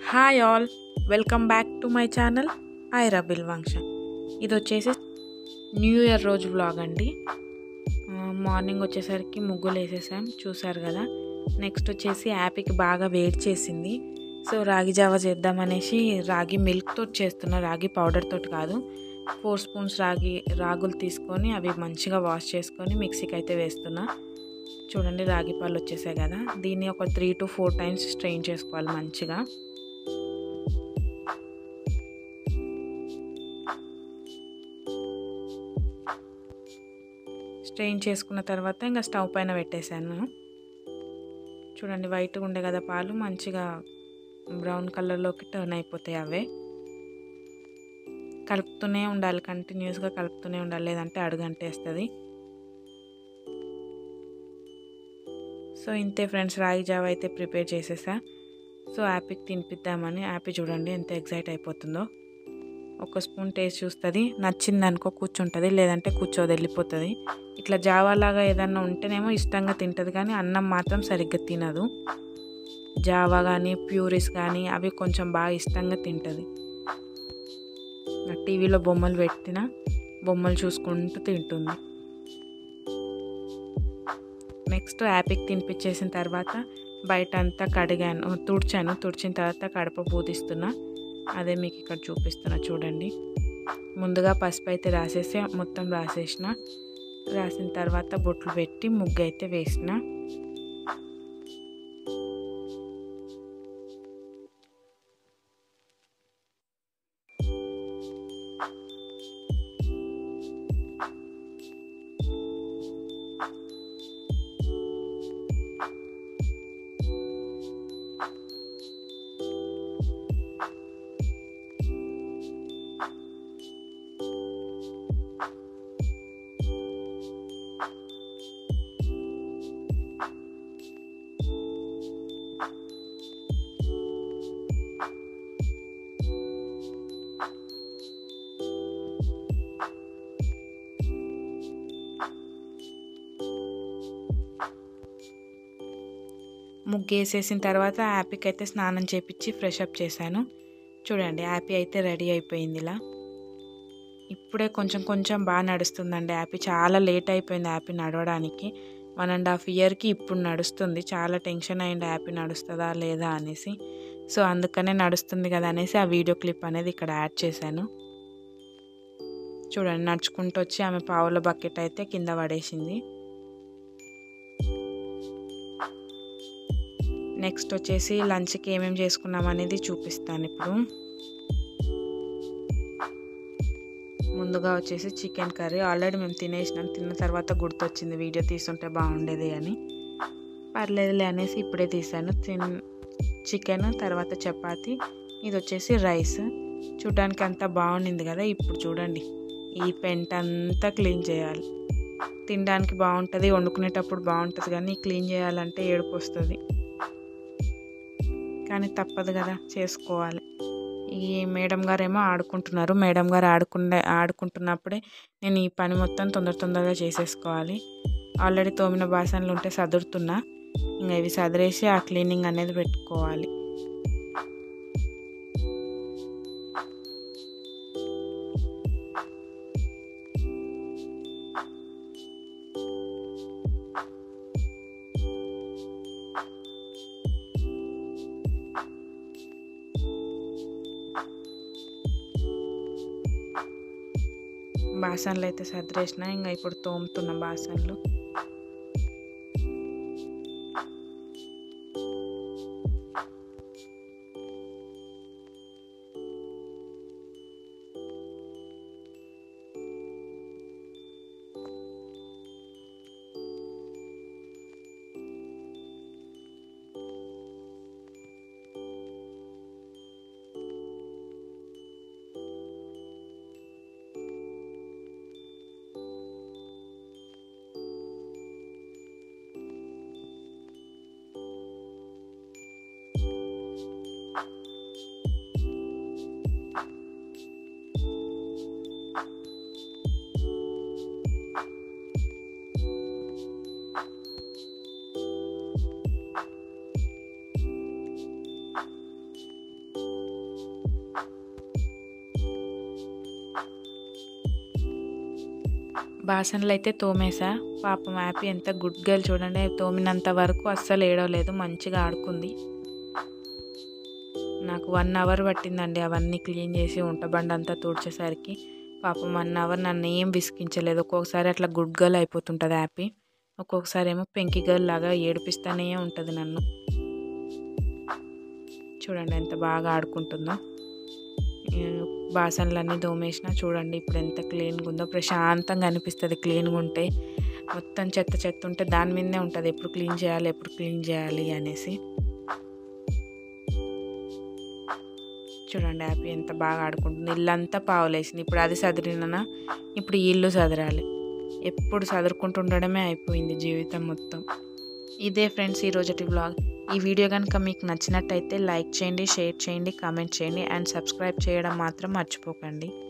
hi all welcome back to my channel Aira Bilvanksha ఇది వచ్చేసి new year రోజు వ్లాగ్ అండి ఆ, మార్నింగ్ వచ్చేసరికి ముగ్గులు వేసేసాం చూసారు కదా నెక్స్ట్ వచ్చేసి యాపీకి బాగా వేడి చేసింది సో రాగి జావా చేద్దామనేసి రాగి మిల్క్ తోటి చేస్తున్నా రాగి పౌడర్ తోటి కాదు ఫోర్ స్పూన్స్ రాగి రాగులు తీసుకొని అవి మంచిగా వాష్ చేసుకొని మిక్సీకి అయితే వేస్తున్నా చూడండి రాగి పాలు వచ్చేసాయి కదా దీన్ని ఒక three to four times strain చేసుకోవాలి మంచిగా స్ట్రెయిన్ చేసుకున్న తర్వాత ఇంకా స్టవ్ పైన పెట్టేశాను చూడండి వైట్గా ఉండే కదా పాలు మంచిగా బ్రౌన్ కలర్లోకి టర్న్ అయిపోతాయి అవే కలుపుతూనే ఉండాలి కంటిన్యూస్గా కలుపుతూనే ఉండాలి లేదంటే అడుగంటేస్తుంది సో ఇంతే ఫ్రెండ్స్ రాగి జావ అయితే ప్రిపేర్ చేసేసా సో యాపీకి తినిపిద్దామని యాపీ చూడండి ఎంత ఎగ్జైట్ అయిపోతుందో ఒక స్పూన్ టేస్ట్ చూస్తుంది నచ్చింది అనుకో కూర్చుంటుంది లేదంటే కూర్చోది వెళ్ళిపోతుంది ఇట్లా జావాలాగా ఏదన్నా ఉంటేనేమో ఇష్టంగా తింటుంది కానీ అన్నం మాత్రం సరిగ్గా తినదు జావా కానీ ప్యూరిస్ కానీ అవి కొంచెం బాగా ఇష్టంగా తింటుంది టీవీలో బొమ్మలు పెట్టిన బొమ్మలు చూసుకుంటూ తింటుంది నెక్స్ట్ యాపిక్ తినిపించేసిన తర్వాత బయట అంతా కడిగాను తుడిచాను తుడిచిన తర్వాత కడప పూదిస్తున్నా అదే మీకు ఇక్కడ చూపిస్తున్నా చూడండి ముందుగా పసుపు అయితే రాసేసి మొత్తం రాసేసిన రాసిన తర్వాత బొట్లు పెట్టి ముగ్గు అయితే వేసిన ముగ్గు వేసేసిన తర్వాత యాపీకి అయితే స్నానం చేపించి ఫ్రెష్ అప్ చేశాను చూడండి యాపీ అయితే రెడీ అయిపోయింది ఇలా ఇప్పుడే కొంచెం కొంచెం బాగా నడుస్తుందండి యాపీ చాలా లేట్ అయిపోయింది యాపీ నడవడానికి వన్ అండ్ హాఫ్ ఇయర్కి ఇప్పుడు నడుస్తుంది చాలా టెన్షన్ అయింది యాపీ నడుస్తుందా లేదా అనేసి సో అందుకనే నడుస్తుంది కదా అనేసి ఆ వీడియో క్లిప్ అనేది ఇక్కడ యాడ్ చేశాను చూడండి నడుచుకుంటూ వచ్చి ఆమె పావుల బకెట్ అయితే కింద పడేసింది నెక్స్ట్ వచ్చేసి లంచ్కి ఏమేమి చేసుకున్నాం అనేది చూపిస్తాను ఇప్పుడు ముందుగా వచ్చేసి చికెన్ కర్రీ ఆల్రెడీ మేము తినేసినాం తిన్న తర్వాత గుర్తొచ్చింది వీడియో తీసుంటే బాగుండేది అని పర్లేదులే అనేసి ఇప్పుడే తీసాను తిన్ చికెన్ తర్వాత చపాతి ఇది వచ్చేసి రైస్ చూడడానికి అంతా బాగుండింది కదా ఇప్పుడు చూడండి ఈ పెంట అంతా క్లీన్ చేయాలి తినడానికి బాగుంటుంది వండుకునేటప్పుడు బాగుంటుంది కానీ క్లీన్ చేయాలంటే ఏడుపు వస్తుంది కానీ తప్పదు కదా చేసుకోవాలి ఈ మేడం గారు ఏమో ఆడుకుంటున్నారు మేడం గారు ఆడుకుండే ఆడుకుంటున్నప్పుడే నేను ఈ పని మొత్తం తొందర తొందరగా చేసేసుకోవాలి ఆల్రెడీ తోమిన బాసనలు ఉంటే సదురుతున్నా ఇంకా ఇవి సదిరేసి ఆ క్లీనింగ్ అనేది పెట్టుకోవాలి బాసనలు అయితే సదిరేసిన ఇంకా ఇప్పుడు తోముతున్న బాసనలు బాసనలు అయితే తోమేసా పాపం హ్యాపీ ఎంత గుడ్ గర్ల్ చూడండి తోమినంత వరకు అస్సలు ఏడవలేదు మంచిగా ఆడుకుంది నాకు వన్ అవర్ పట్టిందండి అవన్నీ క్లీన్ చేసి ఉంటబండి అంతా తుడిచేసరికి పాపం వన్ అవర్ నన్ను ఏం విసిగించలేదు ఒక్కొక్కసారి అట్లా గుడ్ గర్ల్ అయిపోతుంటుంది హ్యాపీ ఒక్కొక్కసారి ఏమో పెంకి గర్ల్ లాగా ఏడిపిస్తూనే ఉంటుంది నన్ను చూడండి ఎంత బాగా ఆడుకుంటుందో ఈ బాసనలన్నీ దోమేసిన చూడండి ఇప్పుడు ఎంత క్లీన్గా ఉందో ప్రశాంతంగా అనిపిస్తుంది క్లీన్గా ఉంటే మొత్తం చెత్త చెత్త ఉంటే దాని మీదనే ఉంటుంది ఎప్పుడు క్లీన్ చేయాలి ఎప్పుడు క్లీన్ చేయాలి అనేసి చూడండి హ్యాపీ ఎంత బాగా ఆడుకుంటుంది ఇల్లంతా పావులేసింది ఇప్పుడు అది సదిరినా ఇప్పుడు ఈ ఇల్లు సదరాలి ఎప్పుడు చదువుకుంటూ ఉండడమే అయిపోయింది జీవితం మొత్తం ఇదే ఫ్రెండ్స్ ఈ రోజటి వ్లాగ్ ఈ వీడియో కనుక మీకు నచ్చినట్టయితే లైక్ చేయండి షేర్ చేయండి కామెంట్ చేయండి అండ్ సబ్స్క్రైబ్ చేయడం మాత్రం మర్చిపోకండి